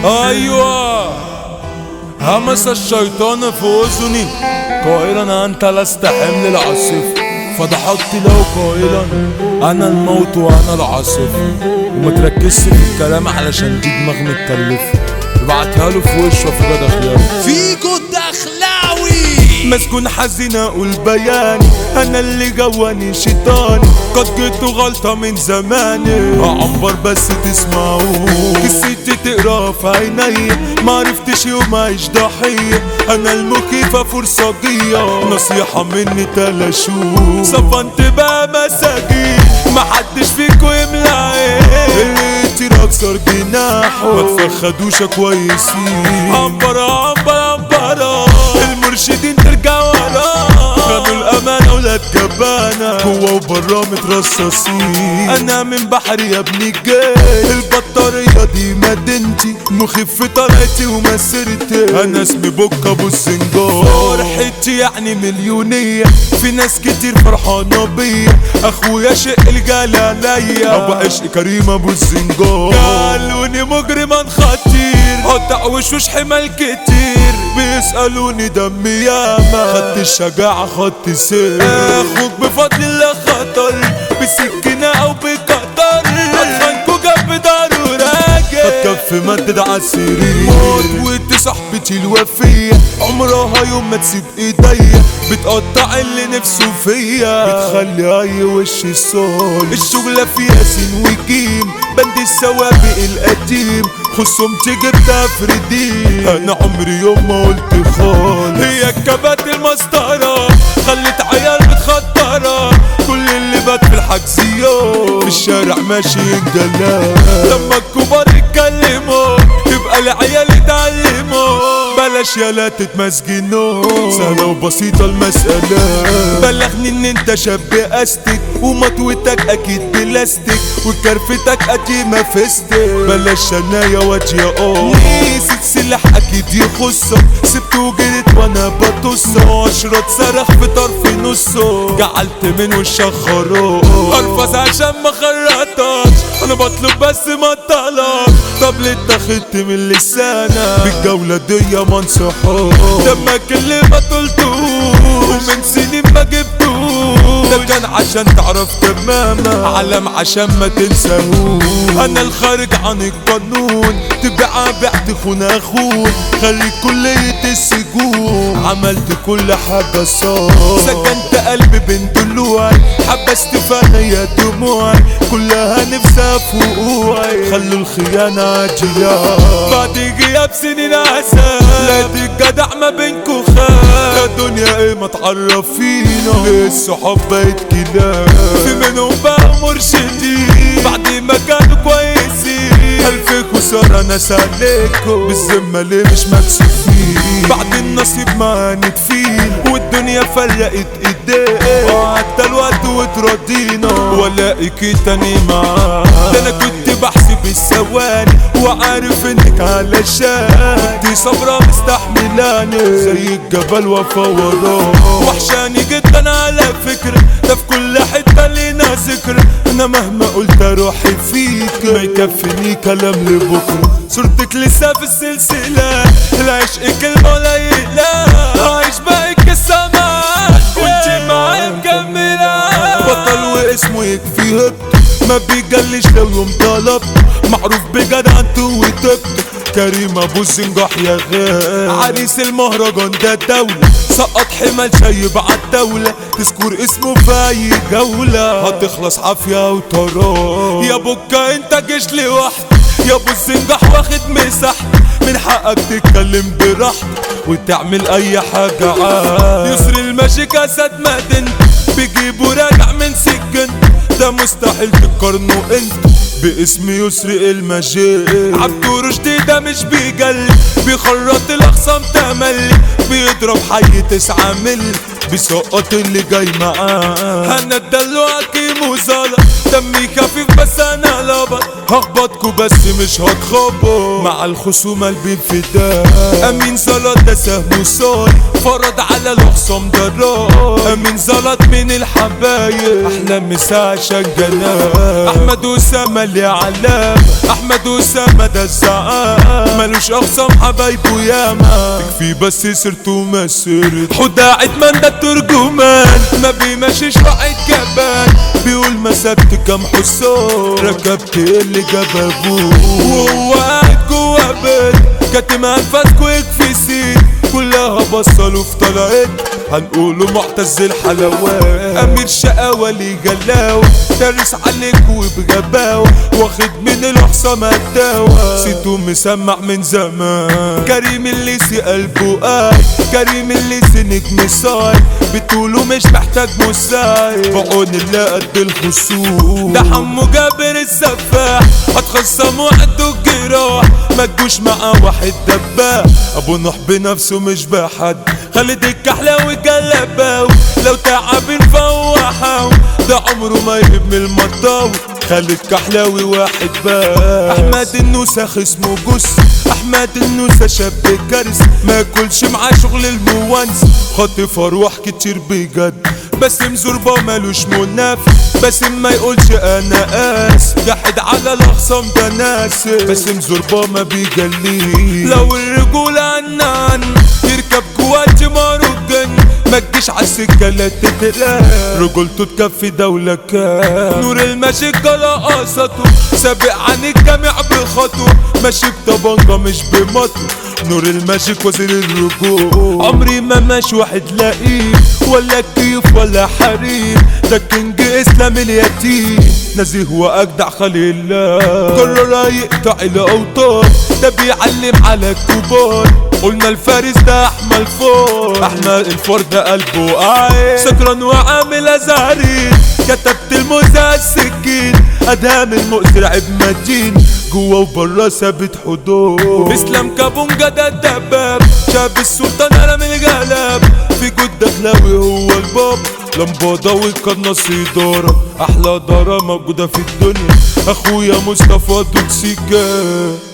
ايوه همس الشيطان في اذني قائلا انت لست حمل العاصفه فضحكت له قائلا انا الموت وانا العاصفه وما تركزش في الكلام علشان دي دماغ متكلفه ابعتها له في وشه في جدع خيار فيكو الدخلاوي مسكون حزين اقول بياني انا اللي جواني شيطاني قد جيت غلطة من زماني هعنبر بس تسمعوه قصتي تقرا في عيني ما عرفتش يوم اعيش ضحية انا المخيفة فرصجية نصيحة مني تلاشوه صفنت بقى مساجين محدش فيكو يملى عين اللي اكسر جناحه ما تفخدوش كويسين عنبر عنبر عنبر المرشدين ترجع ورا خدوا الامانه ولاد جبانه جوا وبرا مترصصين انا من بحري يا ابني الجاي البطاريه دي مدينتي مخف طلعتي ومسيرتي انا اسمي بوكا ابو السنجار فرحتي يعني مليونيه في ناس كتير فرحانه بيا اخويا شق الجال عليا ابو عشق كريم ابو السنجار قالوني مجرما خطير قطع وشوش حمال كتير بيسألوني دمي ياما خدت الشجاعة خدت سير اخوك بفضل الله خطر بسكينة او بقطر اتخانكوا جنب داره راجل كف مدد عالسرير موت وانت صاحبتي الوفية عمرها يوم ما تسيب ايديا بتقطع اللي نفسه فيا بتخلي اي وش الصول الشغلة فيها سين وجيم بند السوابق القديم خصومتي جبتها فردين انا عمري يوم ما قلت خالص هي الكبات المسطرة خلت عيال متخطرة كل اللي بات في الحجزيات في الشارع ماشي الجلال لما الكبار يتكلموا يبقى العيال يتعلموا بلاش يالا تتمسجنوا سهلة وبسيطة المسألة بلغني ان انت شاب استك ومطوتك اكيد بلاستيك وكرفتك قديمة فستك بلاش شنايا وجه اه نسيت سلاح اكيد يخصك سبت وجريت وانا بطص واشرط صرخ في طرف نصه جعلت من وشك خروج ارفض عشان ما خرطتش انا بطلب بس ما طلب طب ليه اتاخدت من لسانك بالجولة دي ما انصحوش لما كلمة قلتوش ومن سنين ما جبتوش ده كان عشان تعرف تماما علم عشان ما تنساهوش انا الخارج عن القانون تبقى بعت خون اخوك خلي كلية السجون عملت كل حاجة صح سكنت قلبي بين ضلوعي حبست فيا دموعي كلها نفسها في وقوعي خلوا الخيانة عاجلة بعد غياب سنين عسل لقيت الجدع ما بينكو خان يا دنيا ايه ما تعرفينا ليه الصحاب بقت كلاب في منهم بقى مرشدين بعد ما كانوا كويسين الف خسارة ناس عليكم بالذمة ليه مش مكسوفين بعد النصيب ما نتفين والدنيا فرقت ايديك وعدى الوقت وتراضينا والاقيك تاني معاك ده انا كنت بحسب الثواني وعارف انك علشان كنت صبرة مستحملاني زي الجبل وفا وراه وحشاني جدا على فكرة ده في كل حتة لينا ذكر انا مهما قلت روحي فيك ما يكفيني كلام لبكرة صورتك لسه في السلسلة العشق كلمة قليلة عايش باقي السماء وانت معايا مكملة بطل واسمه يكفي هبت ما بيجلش لو يوم طلب معروف بجدع انتو وتبت كريم ابو الزنجح يا غالي عريس المهرجان ده دولة سقط حمل شايب عالدولة تذكر اسمه في اي جولة هتخلص عافية وطراب يا بوكا انت جيش لوحدك يا ابو الزنجح واخد مساحتك من حقك تتكلم براحتك وتعمل اي حاجة عاد يسر الماشي كاسات مدن بيجيبوا راجع من سجن ده مستحيل تقارنه انت باسم يسري المجيد عبدو رشدي ده مش بيجلي بيخرط الاخصام تملي بيضرب حي تسعة ملي بيسقط اللي جاي معاه انا الدلوع كيم وزلط دمي خفيف بس انا لبط هخبطكوا بس مش هتخبط مع الخصومة البيب فداء امين زلط ده سهم صاي فرض على الاخصام ضرار امين زلط من الحبايب احلى مساء عشان جناب احمد اسامة اللي علامة احمد اسامه ده الزعام ملوش اخصام حبايبه ياما تكفي بس سيرته مسيرت حدا عدمان ده الترجمان ما بيمشيش واحد كبان بيقول مسكت كام حصان ركبت اللي جاب ابوه وهو قاعد جوا بيت كاتم انفاسكو يكفي سيد كلها بصلوا في طلعت هنقوله معتز الحلوات امير شقاوة لي جلاوة دارس عليك وبغباوة واخد من الحصام الدواء سيتو مسمع من زمان كريم الليسي قلبه قاي كريم الليسي نجم صاي بتقولوا مش محتاج مساعد بعون الله قد الخصوم ده حمو جابر السفاح هتخصموا عنده الجراح ما تجوش مع واحد دباح ابو نوح بنفسه مش بحد خالد الكحلاوي جلباوي لو تعبين فوحاو ده عمره ما يهب من المطاوي خالد كحلاوي واحد بس احمد النوسة خصمه جس احمد النوسة شاب كرس ما ياكلش معاه شغل المونس خاطف اروح كتير بجد باسم زربة مالوش منافس باسم ما يقولش انا قاس جحد على الاخصام ده ناس باسم زربة ما بيجليه لو الرجولة عنان يركب جوات ماروجن ما تجيش عالسكة لا تتلاقى رجولته تكفي دولة كام نور الماجيك لقصته سابق عن الجميع بخطوه ماشي بطبنجة مش بمطو نور الماجيك وزير الرجوع عمري ما ماشي واحد لئيم ولا كيف ولا حريم ده كينج اسلام اليتيم نزيه واجدع خليل الله قرر يقطع الاوتار ده بيعلم على الكبار قلنا الفارس ده احمد فور احمد الفور ده قلبه قايم سكران وعامل ازهرين كتبت الموزة السكين ادهام المؤثر عيب متين جوا وبرا ثابت حدود اسلام كابونجا ده الدباب شاب السلطان انا من الجلاب في جود دخلاوي هو الباب لمبادة وقناص إدارة أحلى دارة موجودة في الدنيا أخويا مصطفى دوتسيكا